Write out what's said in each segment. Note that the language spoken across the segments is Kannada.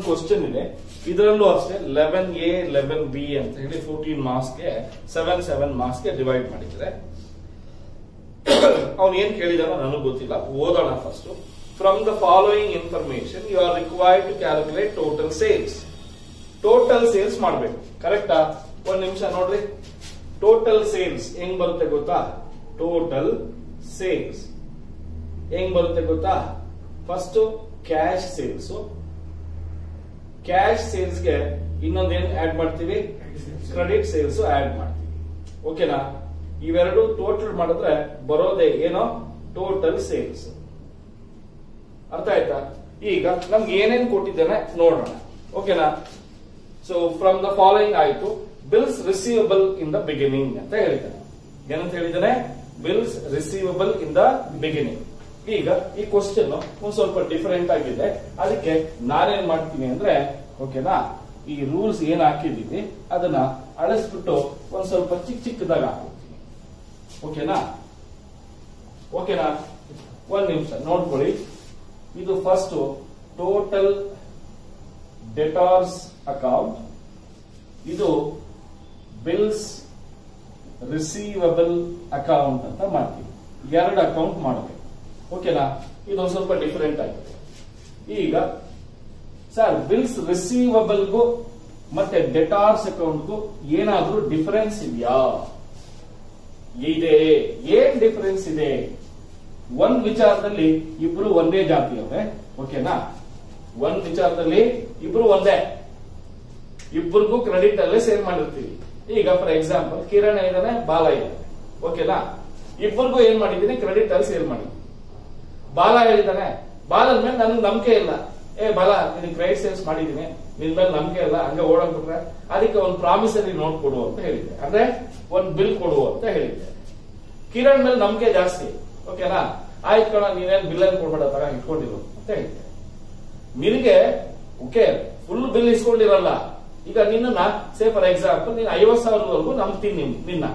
ಕ್ವಶನ್ ಇದೆ ಇದರಲ್ಲೂ ಅಷ್ಟೇ ಲೆವೆನ್ ಎ ಲೆವೆನ್ ಬಿ ಅಂತ ಹೇಳಿ ಫೋರ್ಟೀನ್ ಮಾರ್ಕ್ಸ್ಗೆ ಸೆವೆನ್ ಸೆವೆನ್ ಮಾರ್ಕ್ಸ್ಗೆ ಡಿವೈಡ್ ಮಾಡಿದ್ರೆ ಅವ್ನು ಏನ್ ಕೇಳಿದಾನೋ ನನಗೆ ಗೊತ್ತಿಲ್ಲ ಓದೋಣ first from the following information you are required to calculate total sales total sales ಮಾಡಬೇಕು ಕರೆಕ್ಟಾ ಒಂದ್ ನಿಮಿಷ ನೋಡ್ರಿ ಟೋಟಲ್ ಸೇಲ್ಸ್ ಹೆಂಗ್ ಬರುತ್ತೆ ಗೊತ್ತಾ ಟೋಟಲ್ ಸೇಲ್ಸ್ ಹೆಂಗ್ ಬರುತ್ತೆ ಗೊತ್ತಾ ಫಸ್ಟ್ ಕ್ಯಾಶ್ ಸೇಲ್ಸ್ ಕ್ಯಾಶ್ ಸೇಲ್ಸ್ಗೆ ಇನ್ನೊಂದೇನ್ ಆಡ್ ಮಾಡ್ತೀವಿ ಕ್ರೆಡಿಟ್ ಸೇಲ್ಸ್ ಆಡ್ ಮಾಡ್ತೀವಿ ಓಕೆನಾ ಇವೆರಡು ಟೋಟಲ್ ಮಾಡಿದ್ರೆ ಬರೋದೇ ಏನೋ ಟೋಟಲ್ ಸೇಲ್ಸ್ ಅರ್ಥ ಆಯ್ತಾ ಈಗ ನಮ್ಗೆ ಏನೇನ್ ಕೊಟ್ಟಿದ್ದಾನೆ ನೋಡೋಣ ಓಕೆನಾ ಸೊ ಫ್ರಮ್ ದ ಫಾಲೋಯಿಂಗ್ ಆಯ್ತು bills receivable in the beginning ಅಂತ ಹೇಳಿದ್ದಾನೆ ಏನಂತ ಹೇಳಿದ್ದಾನೆ bills receivable in the beginning ಈಗ ಈ ಕ್ವಶನ್ ಒಂದ್ ಸ್ವಲ್ಪ ಡಿಫರೆಂಟ್ ಆಗಿದೆ ಅದಕ್ಕೆ ನಾನೇನ್ ಮಾಡ್ತೀನಿ ಅಂದ್ರೆ ಓಕೆನಾ ಈ ರೂಲ್ಸ್ ಏನ್ ಹಾಕಿದೀವಿ ಅದನ್ನ ಅಳಿಸ್ಬಿಟ್ಟು ಒಂದ್ ಸ್ವಲ್ಪ ಚಿಕ್ಕ ಚಿಕ್ಕದಾಗ ಹಾಕ್ಬಿಡ್ತೀನಿ ಓಕೆನಾ ಓಕೆನಾ ಒಂದ್ ನಿಮಿಷ ನೋಡ್ಕೊಳ್ಳಿ ಇದು ಫಸ್ಟ್ ಟೋಟಲ್ ಡೆಟಾರ್ಸ್ ಅಕೌಂಟ್ ಇದು ಬಿಲ್ಸ್ ರಿಸೀವಬಲ್ ಅಕೌಂಟ್ ಅಂತ ಮಾಡ್ತೀವಿ ಎರಡು ಅಕೌಂಟ್ ಮಾಡಬೇಕು ಓಕೆನಾ ಇದೊಂದು ಸ್ವಲ್ಪ ಡಿಫರೆಂಟ್ ಆಗಿದೆ ಈಗ ಸರ್ ಬಿಲ್ಸ್ ರಿಸೀವಬಲ್ಗೂ ಮತ್ತೆ ಡೆಟಾರ್ಸ್ ಅಕೌಂಟ್ಗೂ ಏನಾದ್ರೂ ಡಿಫರೆನ್ಸ್ ಇದೆಯಾ ಇದೆ ಏನ್ ಡಿಫರೆನ್ಸ್ ಇದೆ ಒಂದ್ ವಿಚಾರದಲ್ಲಿ ಇಬ್ರು ಒಂದೇ ಜಾತಿಯವ್ರೆ ಓಕೆನಾ ಒಂದ್ ವಿಚಾರದಲ್ಲಿ ಇಬ್ರು ಒಂದೇ ಇಬ್ಬರಿಗೂ ಕ್ರೆಡಿಟ್ ಅಲ್ಲೇ ಸೇವ್ ಮಾಡಿರ್ತೀವಿ ಈಗ ಫಾರ್ ಎಕ್ಸಾಂಪಲ್ ಕಿರಣ್ ಇದ್ದಾನೆ ಬಾಲ ಇದ್ದಾನೆ ಓಕೆನಾ ಇಬ್ಬರಿಗೂ ಏನ್ ಮಾಡಿದೀನಿ ಕ್ರೆಡಿಟ್ ಅಲ್ಲಿ ಸೇವ್ ಮಾಡಿ ಬಾಲ ಹೇಳಿದಾನೆ ಬಾಲದ ಮೇಲೆ ನನ್ಗೆ ನಂಬಿಕೆ ಇಲ್ಲ ಏ ಬಾಲ ನಿನ್ ಕ್ರೆಡಿಟ್ ಸೇಲ್ಸ್ ಮಾಡಿದೀನಿ ನಿನ್ ಮೇಲೆ ನಂಬಿಕೆ ಇಲ್ಲ ಹಂಗೆ ಓಡೋಗ್ಬಿಟ್ರೆ ಅದಕ್ಕೆ ಒಂದು ಪ್ರಾಮಿಸರಿ ನೋಟ್ ಕೊಡು ಅಂತ ಹೇಳಿದ್ದೆ ಅಂದ್ರೆ ಒಂದ್ ಬಿಲ್ ಕೊಡು ಅಂತ ಹೇಳಿದ್ದೆ ಕಿರಣ್ ಮೇಲೆ ನಂಬಿಕೆ ಜಾಸ್ತಿ ಓಕೆನಾ ಆಯ್ತು ಕಣ ನೀನೇನ್ ಬಿಲ್ ಅನ್ನು ಕೊಡ್ಬೇಡ ತಗ ಇಟ್ಕೊಂಡಿರು ಅಂತ ಹೇಳಿದ್ದೆ ನಿನಗೆ ಓಕೆ ಫುಲ್ ಬಿಲ್ ಇಸ್ಕೊಂಡಿರಲ್ಲ ಈಗ ನಿನ್ನ ಸೇ ಫಾರ್ ಎಕ್ಸಾಂಪಲ್ ನೀನು ಐವತ್ ಸಾವಿರದವರೆಗೂ ನಂಬ್ತೀನಿ ನಿನ್- ನಿನ್ನ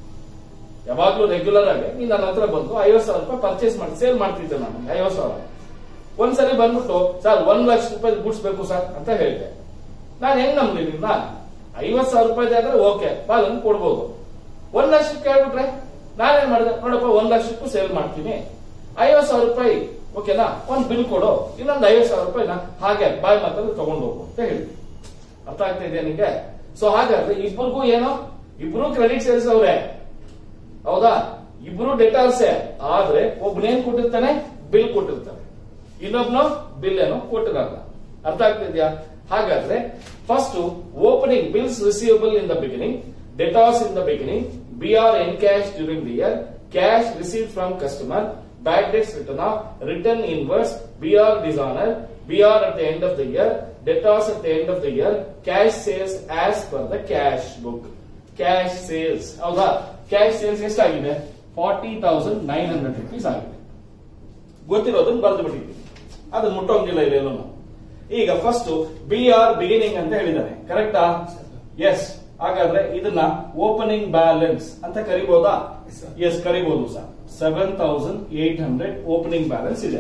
ಯಾವಾಗ್ಲೂ ರೆಗ್ಯುಲರ್ ಆಗಿ ನೀನ್ ನನ್ನ ಹತ್ರ ಬಂದು ಐವತ್ ಸಾವಿರ ರೂಪಾಯಿ ಪರ್ಚೇಸ್ ಮಾಡಿ ಸೇಲ್ ಮಾಡ್ತಿದ್ದೆ ನಾನು ಐವತ್ ಸಾವಿರ ಒಂದ್ಸರಿ ಬಂದ್ಬಿಟ್ಟು ಸರ್ ಒಂದ್ ಲಕ್ಷ ರೂಪಾಯಿ ಗುಡ್ಸ್ಬೇಕು ಸರ್ ಅಂತ ಹೇಳಿದೆ ನಾನು ಹೆಂಗ್ ನಂಬ್ಲಿ ನಿನ್ನ ಐವತ್ ಸಾವಿರ ರೂಪಾಯಿ ಆದ್ರೆ ಓಕೆ ಬಾಲನ್ ಕೊಡ್ಬೋದು ಒಂದ್ ಲಕ್ಷಕ್ಕೆ ಹೇಳ್ಬಿಟ್ರೆ ನಾನೇನ್ ಮಾಡಿದೆ ನೋಡಪ್ಪ ಒಂದ್ ಲಕ್ಷಕ್ಕೂ ಸೇಲ್ ಮಾಡ್ತೀನಿ ಐವತ್ ಸಾವಿರ ರೂಪಾಯಿ ಓಕೆನಾ ಒಂದ್ ಬಿಲ್ ಕೊಡು ಇನ್ನೊಂದ್ ಐವತ್ ಸಾವಿರ ರೂಪಾಯಿನ ಹಾಗೆ ಬಾಯ್ ಮಾತಲ್ಲಿ ತಗೊಂಡು ಹೋಗು ಅಂತ ಹೇಳಿ ಅರ್ಥ ಆಗ್ತಾ ಇದೆಯಾ ನಿಂಗೆ ಸೊ ಹಾಗಾದ್ರೆ ಇಬ್ಬರಿಗೂ ಏನೋ ಇಬ್ರು ಕ್ರೆಡಿಟ್ ಸೇಲ್ಸ್ ಅವ್ರೆ ಹೌದಾ ಇಬ್ರು ಡೆಟಾಲ್ಸೇ ಆದ್ರೆ ಒಬ್ನೇನ್ ಕೊಟ್ಟಿರ್ತಾನೆ ಬಿಲ್ ಕೊಟ್ಟಿರ್ತಾನೆ ಇನ್ನೊಬ್ನು ಬಿಲ್ ಏನೋ ಕೊಟ್ಟಿರಲ್ಲ ಅರ್ಥ ಆಗ್ತಿದ್ಯಾ ಹಾಗಾದ್ರೆ first opening bills receivable in the beginning debtors in the beginning B R N cash during the year cash receive from customer bad debts return of return inwards B R dishonour B R at the end of the year debtors at the end of the year cash sales as per the cash book cash sales ಹೌದಾ ಕ್ಯಾಶ್ ಸೇಲ್ಸ್ ಎಷ್ಟಾಗಿದೆ forty thousand nine hundred rupees ಆಗಿದೆ ಗೊತ್ತಿರೋದನ್ನ ಬರೆದು ಬಿಟ್ಟಿದ್ದೀವಿ ಅದನ್ನ ಮುಟ್ಟೋಂಗಿಲ್ಲ ಇಲ್ಲೆಲ್ಲೂ ಈಗ ಫಸ್ಟ್ ಬಿ ಆರ್ ಬಿಗಿನಿಂಗ್ ಅಂತ ಹೇಳಿದಾನೆ ಕರೆಕ್ಟಾ ಎಸ್ ಹಾಗಾದ್ರೆ ಇದನ್ನ ಓಪನಿಂಗ್ ಬ್ಯಾಲೆನ್ಸ್ ಅಂತ ಕರಿಬಹುದಾ Yes, sir. ಎಸ್ ಕರಿಬಹುದು sir seven thousand eight hundred opening balance ಇದೆ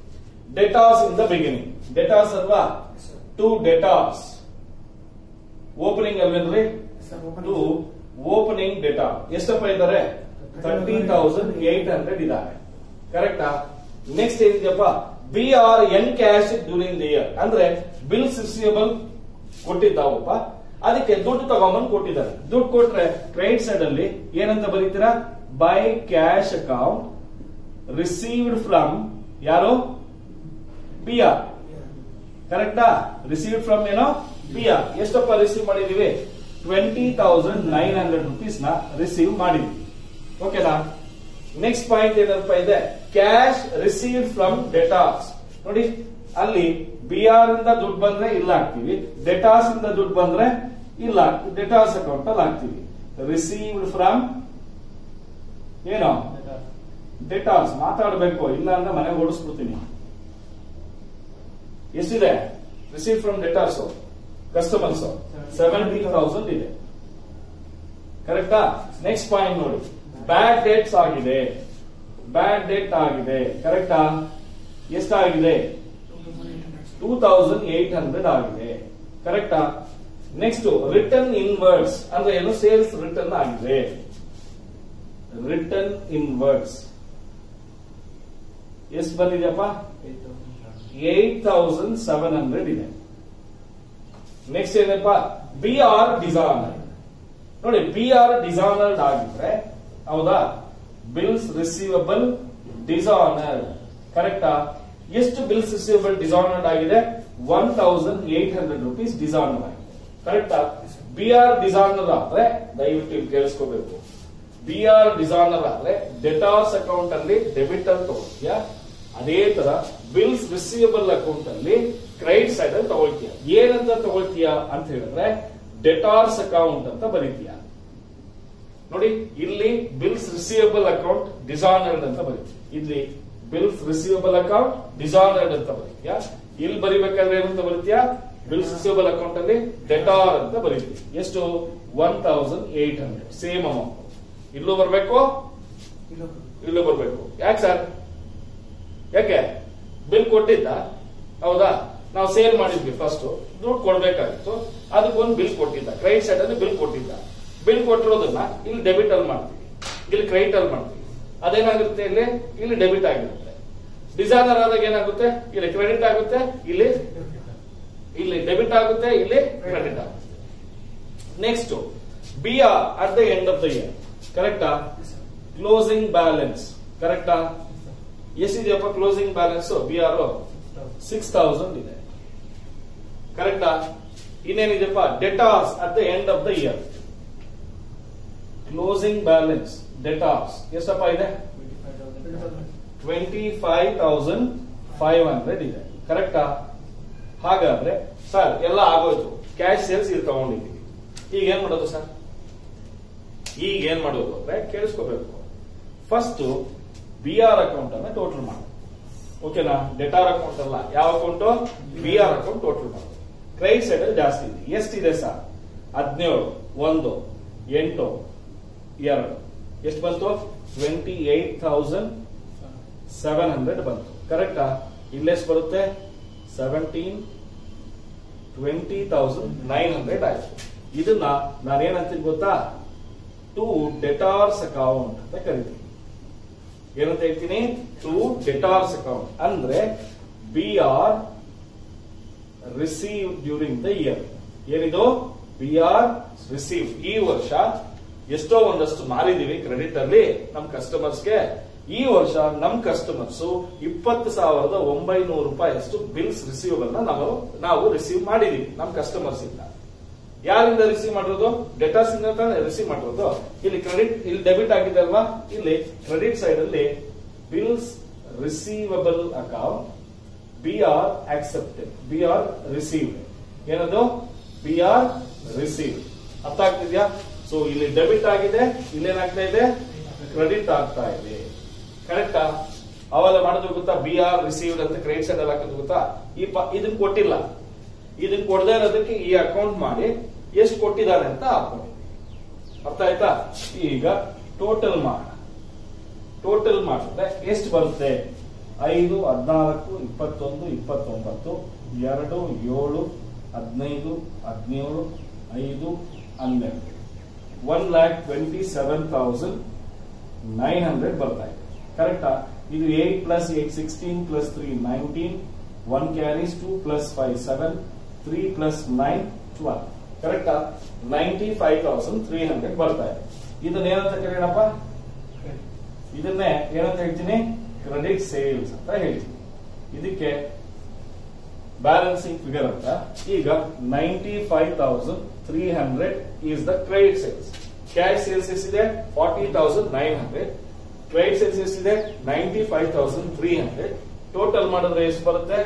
debtors in the beginning debtors ಅಲ್ವಾ ಟು ಡೆಟಾಸ್ ಓಪನಿಂಗ್ ಅಲ್ವೇನ್ರಿ ಟು ಓಪನಿಂಗ್ ಡೇಟಾ ಎಷ್ಟಪ್ಪ ಇದ್ದಾರೆ ತರ್ಟೀನ್ ತೌಸಂಡ್ ಏಟ್ ಹಂಡ್ರೆಡ್ ಇದ್ದಾರೆ ಕರೆಕ್ಟಾ ನೆಕ್ಸ್ಟ್ ಏನಿದೆಯಪ್ಪ B R N cash during the year ಅಂದ್ರೆ ಬಿಲ್ಸ್ ರಿಸೀವಬಲ್ ಕೊಟ್ಟಿದ್ದಾವಪ್ಪ ಅದಕ್ಕೆ ದುಡ್ಡು ತಗೊಂಬಂದು ಕೊಟ್ಟಿದ್ದಾರೆ ದುಡ್ಡು ಕೊಟ್ರೆ ಕ್ರೆಡಿಟ್ ಸೈಡ್ ಅಲ್ಲಿ ಏನಂತ ಬರೀತೀರಾ by cash account received from ಯಾರು ಬಿ ಆರ್ ಕರೆಕ್ಟಾ ರಿಸೀವ್ ಫ್ರಮ್ ಏನೋ ಪಿ ಆರ್ ಎಷ್ಟಪ್ಪ ರಿಸೀವ್ ಮಾಡಿದೀವಿ twenty thousand nine hundred rupees ನ ರಿಸೀವ್ ಮಾಡಿದ್ವಿ ಓಕೆನಾ ನೆಕ್ಸ್ಟ್ ಪಾಯಿಂಟ್ ಏನಪ್ಪ ಇದೆ ಕ್ಯಾಶ್ ರಿಸೀವ್ ಫ್ರಮ್ ಡೆಟಾಸ್ ನೋಡಿ ಅಲ್ಲಿ ಬಿ ಆರ್ ಇಂದ ದುಡ್ಡು ಬಂದ್ರೆ ಇಲ್ಲ ಹಾಕ್ತಿವಿ ಡೆಟಾಸ್ ಇಂದ ದುಡ್ಡು ಬಂದ್ರೆ ಇಲ್ಲ ಡೆಟಾಸ್ ಅಕೌಂಟ್ ಅಲ್ಲಿ ಹಾಕ್ತಿವಿ ರಿಸೀವ್ಡ್ ಫ್ರಮ್ ಏನೋ ಡೆಟಾಸ್ ಮಾತಾಡಬೇಕು ಇಲ್ಲ ಅಂದ್ರೆ ಮನೆಗೆ ಓಡಿಸ್ಬಿಡ್ತೀನಿ ಎಷ್ಟಿದೆ receive from debtors customers seventy thousand ಇದೆ ಕರೆಕ್ಟಾ ನೆಕ್ಸ್ಟ್ ಪಾಯಿಂಟ್ ನೋಡಿ ಬ್ಯಾಡ್ ಡೇಟ್ಸ್ ಆಗಿದೆ ಬ್ಯಾಡ್ ಡೇಟ್ ಆಗಿದೆ ಕರೆಕ್ಟಾ ಎಷ್ಟಾಗಿದೆ ಟೂ ತೌಸಂಡ್ ಏಟ್ ಹಂಡ್ರೆಡ್ ಆಗಿದೆ ಕರೆಕ್ಟಾ ನೆಕ್ಸ್ಟ್ ರಿಟರ್ನ್ ಇನ್ವರ್ಡ್ಸ್ ಅಂದ್ರೆ ಏನು ಸೇಲ್ಸ್ ರಿಟರ್ನ್ ಆಗಿದೆ ರಿಟರ್ನ್ ಇನ್ವರ್ಡ್ಸ್ ಎಷ್ಟು ಬಂದಿದೆಯಪ್ಪ ಏಟ್ ತೌಸಂಡ್ ಸೆವೆನ್ ಹಂಡ್ರೆಡ್ ಇದೆ ನೆಕ್ಸ್ಟ್ ಏನಪ್ಪ ಬಿ ಆರ್ ಡಿಸೈನರ್ ನೋಡಿ ಬಿ ಆರ್ ಡಿಸೈನರ್ಡ್ ಆಗಿದ್ರೆ ಹೌದಾ ಬಿಲ್ಸ್ ರಿಸೀವಬಲ್ ಡಿಸೈನರ್ ಕರೆಕ್ಟಾ ಎಷ್ಟು ಬಿಲ್ಸ್ ರಿಸೀವಬಲ್ ಡಿಸೈನರ್ಡ್ ಆಗಿದೆ one thousand eight hundred rupees dishonour ಆಗಿದೆ ಕರೆಕ್ಟಾ ಬಿ ಆರ್ ಡಿಸೈನರ್ ಆದ್ರೆ ದಯವಿಟ್ಟು ಇಲ್ಲಿ ಕೇಳಿಸ್ಕೋಬೇಕು ಬಿ ಆರ್ ಡಿಸೈನರ್ ಆದ್ರೆ ಡೆಟಾರ್ಸ್ ಅಕೌಂಟ್ ಅಲ್ಲಿ ಡೆಬಿಟ್ ಅಂತ ತಗೊಳ್ತೀಯ ಅದೇ ತರ ಬಿಲ್ಸ್ ರಿಸೀವಬಲ್ ಅಕೌಂಟ್ ಅಲ್ಲಿ ಕ್ರೆಡಿಟ್ ಸೈಡ್ ಅಲ್ಲಿ ತಗೊಳ್ತೀಯ ಏನಂತ ತಗೊಳ್ತೀಯ ಅಂತ ಹೇಳಿದ್ರೆ ಡೆಟಾರ್ಸ್ ಅಕೌಂಟ್ ಅಂತ ಬರೀತೀಯ ನೋಡಿ ಇಲ್ಲಿ ಬಿಲ್ಸ್ ರಿಸೀವಬಲ್ ಅಕೌಂಟ್ ಡಿಸಾನರ್ಡ್ ಅಂತ ಬರೀತೀವಿ ಇಲ್ಲಿ ಬಿಲ್ಸ್ ರಿಸೀವಬಲ್ ಅಕೌಂಟ್ ಡಿಸಾನರ್ಡ್ ಅಂತ ಬರೀತೀಯ ಇಲ್ಲಿ ಬರಿಬೇಕಾದ್ರೆ ಏನಂತ ಬರೀತೀಯ ಬಿಲ್ಸ್ ರಿಸೀವಬಲ್ ಅಕೌಂಟ್ ಅಲ್ಲಿ ಡೆಟಾರ್ ಅಂತ ಬರೀತೀವಿ ಎಷ್ಟು one thousand eight hundred same amount ಇಲ್ಲೂ ಬರ್ಬೇಕು ಇಲ್ಲೂ ಬರ್ಬೇಕು ಯಾಕೆ ಸರ್ ಯಾಕೆ ಬಿಲ್ ಕೊಟ್ಟಿದ್ದ ಹೌದಾ ನಾವು ಸೇಲ್ ಮಾಡಿದ್ವಿ ಫಸ್ಟ್ ದುಡ್ಡು ಕೊಡ್ಬೇಕಾಗಿತ್ತು ಅದಕ್ಕೊಂದು ಬಿಲ್ ಕೊಟ್ಟಿದ್ದ ಕ್ರೆಡಿಟ್ ಸೈಡ್ ಅಲ್ಲಿ ಬಿಲ್ ಕೊಟ್ಟಿದ್ದ ಬಿಲ್ ಕೊಟ್ಟಿರೋದನ್ನ ಇಲ್ಲಿ ಡೆಬಿಟ್ ಅಲ್ಲಿ ಮಾಡ್ತೀವಿ ಇಲ್ಲಿ ಕ್ರೆಡಿಟ್ ಅಲ್ಲಿ ಮಾಡ್ತೀವಿ ಅದೇನಾಗುತ್ತೆ ಇಲ್ಲಿ ಇಲ್ಲಿ ಡೆಬಿಟ್ ಆಗಿರುತ್ತೆ ಡಿಸೈನರ್ ಆದಾಗ ಏನಾಗುತ್ತೆ ಇಲ್ಲಿ ಕ್ರೆಡಿಟ್ ಆಗುತ್ತೆ ಇಲ್ಲಿ ಇಲ್ಲಿ ಡೆಬಿಟ್ ಆಗುತ್ತೆ ಇಲ್ಲಿ ಕ್ರೆಡಿಟ್ ಆಗುತ್ತೆ next B R at the end of the year ಕರೆಕ್ಟಾ ಕ್ಲೋಸಿಂಗ್ ಬ್ಯಾಲೆನ್ಸ್ ಕರೆಕ್ಟಾ ಎಷ್ಟಿದೆಯಪ್ಪ closing balance B R six thousand ಇದೆ ಕರೆಕ್ಟಾ ಇನ್ನೇನಿದೆಯಪ್ಪ debtors at the end of the year closing balance debtors ಎಷ್ಟಪ್ಪ ಇದೆ twenty five thousand five hundred ಇದೆ ಕರೆಕ್ಟಾ ಹಾಗಾದ್ರೆ ಸರ್ ಎಲ್ಲ ಆಗೋಯ್ತು ಕ್ಯಾಶ್ ಸೇಲ್ಸ್ ಇಲ್ಲಿ ತಗೊಂಡಿದ್ದೀವಿ ಈಗ ಏನ್ ಮಾಡೋದು ಸರ್ ಈಗ ಏನ್ ಮಾಡೋದು ಅಂದ್ರೆ ಕೇಳಿಸ್ಕೋಬೇಕು ಫಸ್ಟ್ ಬಿ ಆರ್ ಅಕೌಂಟ್ ಅನ್ನ ಟೋಟಲ್ ಮಾಡಿ ಓಕೆನಾ ಡೆಟಾರ್ ಅಕೌಂಟ್ ಅಲ್ಲ ಯಾವ account B R account total ಮಾಡೋದು ಕ್ರೆಡಿಟ್ ಸೈಡ್ ಅಲ್ಲಿ ಜಾಸ್ತಿ ಇದೆ ಎಷ್ಟಿದೆ ಸರ್ ಹದಿನೇಳು ಒಂದು ಎಂಟು ಎರಡು ಎಷ್ಟು ಬಂತು twenty eight thousand seven hundred ಬಂತು ಕರೆಕ್ಟಾ ಇಲ್ಲೆಷ್ಟು ಬರುತ್ತೆ seventeen twenty thousand nine hundred ಆಯ್ತು ಇದನ್ನ ನಾನೇನಂತೀನಿ ಗೊತ್ತಾ ಟು ಡೆಟಾರ್ಸ್ ಅಕೌಂಟ್ ಅಂತ ಕರಿತೀನಿ ಏನಂತ ಹೇಳ್ತೀನಿ ಟು ಡೆಟಾರ್ಸ್ ಅಕೌಂಟ್ ಅಂದ್ರೆ B R receive during the year ಏನಿದು ಬಿ ಆರ್ ರಿಸೀವ್ ಈ ವರ್ಷ ಎಷ್ಟೋ ಒಂದಷ್ಟು ಮಾರಿದೀವಿ ಕ್ರೆಡಿಟ್ ಅಲ್ಲಿ ನಮ್ ಕಸ್ಟಮರ್ಸ್ಗೆ ಈ ವರ್ಷ ನಮ್ ಕಸ್ಟಮರ್ಸ್ ಇಪ್ಪತ್ತು ಸಾವಿರದ ಒಂಬೈನೂರು ರೂಪಾಯಿ ಅಷ್ಟು ಬಿಲ್ಸ್ ರಿಸೀವಬಲ್ ನಾವು ನಾವು ರಿಸೀವ್ ಮಾಡಿದೀವಿ ನಮ್ ಕಸ್ಟಮರ್ಸ್ ಇಂದ ಯಾರಿಂದ ರಿಸೀವ್ ಮಾಡಿರೋದು ಡೆಟಾಸ್ ಇಂದ ರಿಸೀವ್ ಮಾಡಿರೋದು ಇಲ್ಲಿ ಕ್ರೆಡಿಟ್ ಇಲ್ಲಿ ಡೆಬಿಟ್ ಆಗಿದೆ ಅಲ್ವಾ ಇಲ್ಲಿ ಕ್ರೆಡಿಟ್ ಸೈಡ್ ಅಲ್ಲಿ bills receivable account B R accepted B R received ಏನದು ಬಿ ಆರ್ ರಿಸೀವ್ ಅರ್ಥ ಆಗ್ತಿದ್ಯಾ ಸೊ ಇಲ್ಲಿ ಡೆಬಿಟ್ ಆಗಿದೆ ಇಲ್ಲೇನಾಗ್ತಾ ಇದೆ ಕ್ರೆಡಿಟ್ ಆಗ್ತಾ ಇದೆ ಕರೆಕ್ಟಾ ಅವೆಲ್ಲ ಮಾಡೋದು ಗೊತ್ತಾ ಬಿ ಆರ್ ರಿಸೀವ್ಡ್ ಅಂತ ಕ್ರೆಡಿಟ್ ಸೈಡ್ ಅಲ್ಲಿ ಹಾಕೋದು ಗೊತ್ತಾ ಈ ಪ- ಇದನ್ನ ಕೊಟ್ಟಿಲ್ಲ ಇದನ್ನ ಕೊಡದೇ ಇರೋದಕ್ಕೆ ಈ ಅಕೌಂಟ್ ಮಾಡಿ ಎಷ್ಟು ಕೊಟ್ಟಿದ್ದಾರೆ ಅಂತ ಹಾಕೊಂಡಿದ್ವಿ ಅರ್ಥ ಆಯ್ತಾ ಈಗ ಟೋಟಲ್ ಮಾಡೋಣ ಟೋಟಲ್ ಮಾಡಿದ್ರೆ ಎಷ್ಟು ಬರುತ್ತೆ ಐದು ಹದಿನಾಲ್ಕು ಇಪ್ಪತ್ತೊಂದು ಇಪ್ಪತ್ತೊಂಬತ್ತು ಎರಡು ಏಳು ಹದಿನೈದು ಹದಿನೇಳು ಐದು ಹನ್ನೆರಡು one lakh twenty seven thousand nine hundred ಬರ್ತಾ ಇದೆ ಕರೆಕ್ಟಾ ಇದು eight plus eight sixteen plus three nineteen one carries two plus five seven three plus nine twelve ಕರೆಕ್ಟಾ ninety five thousand three hundred ಬರ್ತಾ ಇದೆ ಇದನ್ನ ಏನಂತ ಕರೆಯೋಣಪ್ಪ ಇದನ್ನೇ ಏನಂತ ಹೇಳ್ತೀನಿ ಕ್ರೆಡಿಟ್ ಸೇಲ್ಸ್ ಅಂತ ಹೇಳ್ತೀನಿ ಇದಕ್ಕೆ ಬ್ಯಾಲೆನ್ಸಿಂಗ್ ಫಿಗರ್ ಅಂತ ಈಗ ninety five thousand three hundred is the credit sales cash sales ಎಷ್ಟಿದೆ forty thousand nine hundred credit sales ಎಷ್ಟಿದೆ ninety five thousand three hundred total ಮಾಡಿದ್ರೆ ಎಷ್ಟು ಬರುತ್ತೆ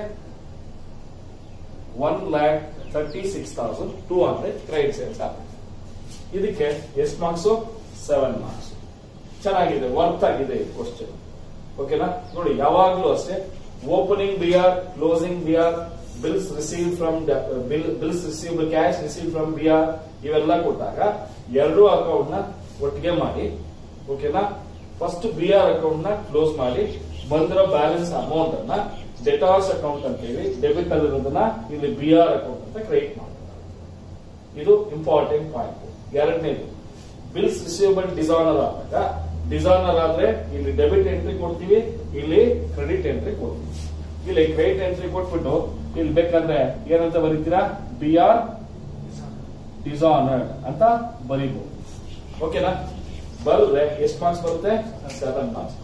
one lakh thirty six thousand two hundred credit sales ಆಗುತ್ತೆ ಇದಕ್ಕೆ ಎಷ್ಟು ಮಾರ್ಕ್ಸು ಸೆವೆನ್ ಮಾರ್ಕ್ಸ್ ಚೆನ್ನಾಗಿದೆ ವರ್ತ್ ಆಗಿದೆ ಈ ಕ್ವಶನ್ ಓಕೆನಾ ನೋಡಿ ಯಾವಾಗ್ಲೂ ಅಷ್ಟೇ opening B R closing B R bills receive from bills receive cash receive from B R ಇವೆಲ್ಲ ಕೊಟ್ಟಾಗ ಎರಡೂ ಅಕೌಂಟ್ ನ ಒಟ್ಟಿಗೆ ಮಾಡಿ ಓಕೆನಾ ಫಸ್ಟ್ ಬಿ ಆರ್ ಅಕೌಂಟ್ ನ ಕ್ಲೋಸ್ ಮಾಡಿ ಬಂದಿರೋ ಬ್ಯಾಲೆನ್ಸ್ ಅಮೌಂಟ್ ಅನ್ನ ಡೆಟಾರ್ಸ್ ಅಕೌಂಟ್ ಅಂತ ಹೇಳಿ ಡೆಬಿಟ್ ಅಲ್ಲಿರೋದನ್ನ ಇಲ್ಲಿ ಬಿ ಆರ್ ಅಕೌಂಟ್ ಅಂತ ಕ್ರಿಯೇಟ್ ಮಾಡ್ತಾರೆ ಇದು ಇಂಪಾರ್ಟೆಂಟ್ ಪಾಯಿಂಟ್ ಎರಡನೇದು ಬಿಲ್ಸ್ ರಿಸೀವಬಲ್ ಡಿಸಾನರ್ ಆದಾಗ ಡಿಸಾನರ್ ಆದ್ರೆ ಇಲ್ಲಿ ಡೆಬಿಟ್ ಎಂಟ್ರಿ ಕೊಡ್ತೀವಿ ಇಲ್ಲಿ ಕ್ರೆಡಿಟ್ ಎಂಟ್ರಿ ಕೊಡ್ತೀವಿ ಇಲ್ಲಿ ಕ್ರೆಡಿಟ್ ಎಂಟ್ರಿ ಕೊಟ್ಬಿಟ್ಟು ಇಲ್ಲಿ ಬೇಕಾದ್ರೆ ಏನಂತ ಬರೀತೀರಾ ಬಿ ಆರ್ ಡಿಸಾನರ್ಡ್ ಅಂತ ಬರೀಬಹುದು ಓಕೆನಾ ಬರೆದ್ರೆ ಎಷ್ಟು ಮಾರ್ಕ್ಸ್ ಬರುತ್ತೆ ಸೆವೆನ್ ಮಾರ್ಕ್ಸ್